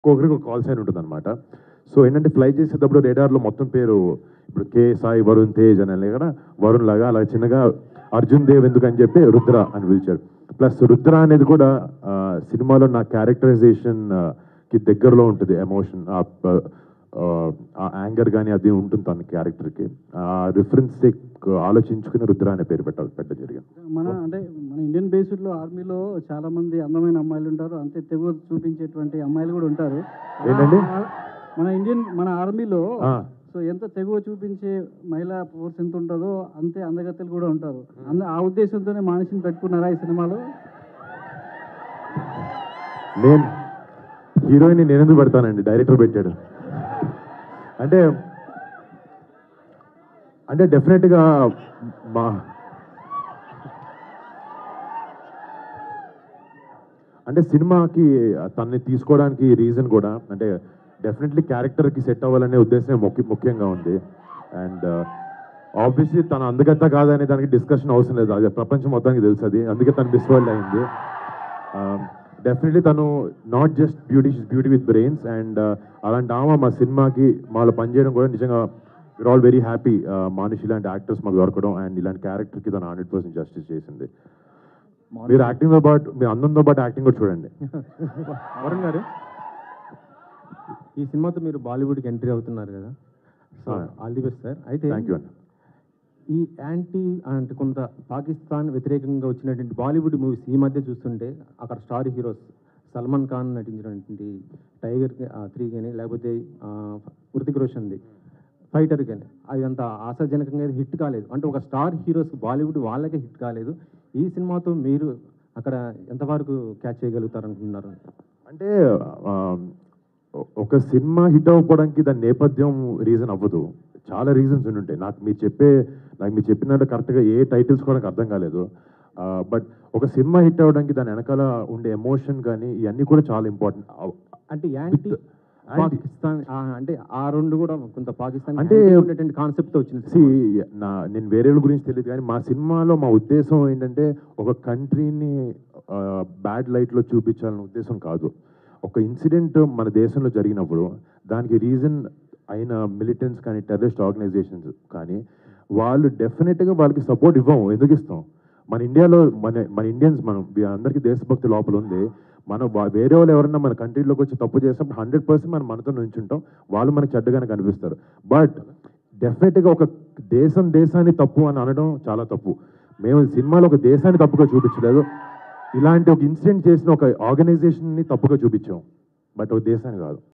ఒక్కొక్కరికి ఒక call sign ఉంటుంది అనమాట సో ఏంటంటే ఫ్లై చేసేటప్పుడు రేడార్లో మొత్తం పేరు ఇప్పుడు కే సాయి వరుణ్ తేజ్ అని వెళ్ళి కదా వరుణ్ లాగా అలా చిన్నగా అర్జున్ దేవ్ ఎందుకు అని చెప్పి రుద్ర అని పిలిచాడు ప్లస్ రుద్ర అనేది కూడా ఆ, సినిమాలో నా క్యారెక్టరైజేషన్ కి దగ్గరలో ఉంటుంది ఎమోషన్ ఆ యాంగర్ కానీ అది ఉంటుంది తన క్యారెక్టర్కి ఆ రిఫరెన్స్ ఆలోచించుకుని రుద్ర అనే పేరు పెట్టాలి పెట్ట జరిగింది మన అంటే మన ఇండియన్ బేస్డ్ లో ఆర్మీలో చాలా మంది అందమైన అమ్మాయిలు ఉంటారు అంతే తెగువ చూపించేటువంటి అమ్మాయిలు కూడా ఉంటారు ఏంటండి? ఆ- మన ఇండియన్ మన ఆర్మీలో ఆ, సో ఎంత తెగువ చూపించే మహిళా ఫోర్స్ ఎంత ఉంటుందో అంతే అందగత్తెలు కూడా ఉంటారు అంద ఆ ఉద్దేశంతోనే మనిషిని పెట్టుకున్నారా ఈ సినిమాలో నేను హీరోయిన్ నేను ఎందుకు పెడతానండి డైరెక్టర్ పెట్టాడు అంటే అంటే డెఫినెట్గా మా అంటే సినిమాకి తనని తీసుకోవడానికి రీజన్ కూడా అంటే డెఫినెట్లీ క్యారెక్టర్కి సెట్ అవ్వాలనే ఉద్దేశం ముఖ్య ముఖ్యంగా ఉంది అండ్ ఆబ్వియస్లీ తన అందగత్త కాదనే దానికి డిస్కషన్ అవసరం లేదు అది ప్రపంచం మొత్తానికి తెలుసు అది అందుకే తను డిస్వల్డ్ అయింది డెఫినెట్లీ తను not just beauty beauty with brains and అలాంటి ఆమె మా సినిమాకి మాలో పనిచేయడం కూడా నిజంగా we're all very happy Manushi ఇలాంటి యాక్టర్స్ మాకు దొరకడం అండ్ ఇలాంటి క్యారెక్టర్కి తను హండ్రెడ్ పర్సెంట్ జస్టిస్ చేసింది మీరు యాక్టింగ్తో పాటు మీ అందంతో పాటు యాక్టింగ్ కూడా చూడండి వరుణ్ గారు ఈ సినిమాతో మీరు బాలీవుడ్కి ఎంట్రీ అవుతున్నారు కదా so Ah. All the best sir అయితే థ్యాంక్ యూ అండి ఈ యాంటీ అంటే కొంత పాకిస్తాన్ వ్యతిరేకంగా వచ్చినటువంటి బాలీవుడ్ మూవీస్ ఈ మధ్య చూస్తుంటే అక్కడ స్టార్ హీరోస్ సల్మాన్ ఖాన్ నటించినటువంటి టైగర్ త్రీ కానీ లేకపోతే ఆ, హృతిక్ రోషన్ది ఫైటర్ కానీ అవి అంత ఆశాజనకంగా హిట్ కాలేదు అంటే ఒక స్టార్ హీరోస్ బాలీవుడ్ వాళ్ళకే హిట్ కాలేదు ఈ సినిమాతో మీరు అక్కడ ఎంతవరకు క్యాచ్ చేయగలుగుతారు అనుకుంటున్నారు అంటే ఆ, ఒక సినిమా హిట్ అవ్వడానికి దాని నేపథ్యం రీజన్ అవ్వదు చాలా రీజన్స్ ఉండుంటాయి నాకు మీరు చెప్పే నాకు మీరు చెప్పినట్టు కరెక్ట్గా ఏ టైటిల్స్ కూడా నాకు అర్థం కాలేదు బట్ ఒక సినిమా హిట్ అవ్వడానికి దాని వెనకాల ఉండే ఎమోషన్ కానీ ఇవన్నీ కూడా చాలా ఇంపార్టెంట్ అంటే యాంటీ పాకిస్తాన్ ఆ, అంటే ఆ రెండు కూడా కొంత పాకిస్తాన్ అంటే- అంటే ఉండేటువంటి కాన్సెప్ట్ వచ్చింది సి నా నేను వేరే వాళ్ళ గురించి తెలియదు కానీ మా సినిమాలో మా ఉద్దేశం ఏంటంటే ఒక కంట్రీని బ్యాడ్ లైట్లో చూపించాలనే ఉద్దేశం కాదు ఒక ఇన్సిడెంట్ మన దేశంలో జరిగినప్పుడు దానికి రీజన్ అయిన మిలిటెంట్స్ కానీ టెర్రరిస్ట్ ఆర్గనైజేషన్స్ కానీ వాళ్ళు డెఫినెట్గా వాళ్ళకి సపోర్ట్ ఇవ్వము ఎందుకు ఇస్తాం మన ఇండియాలో మన మన ఇండియన్స్ మనం వి- అందరికీ దేశభక్తి లోపల ఉంది మనం వా- వేరే వాళ్ళు ఎవరన్నా మన కంట్రీలోకి వచ్చి తప్పు చేసినప్పుడు హండ్రెడ్ పర్సెంట్ మనం మనతో నుంచుంటాం వాళ్ళు మనకి చెడ్డగానే కనిపిస్తారు బట్ డెఫినెట్గా ఒక దేశం దేశాన్ని తప్పు అని అనడం చాలా తప్పు మేము సినిమాలో ఒక దేశాన్ని తప్పుగా చూపించలేదు ఇలాంటి ఒక ఇన్సిడెంట్ చేసిన ఒక ఆర్గనైజేషన్ని తప్పుగా చూపించాం బట్ ఒక దేశాన్ని కాదు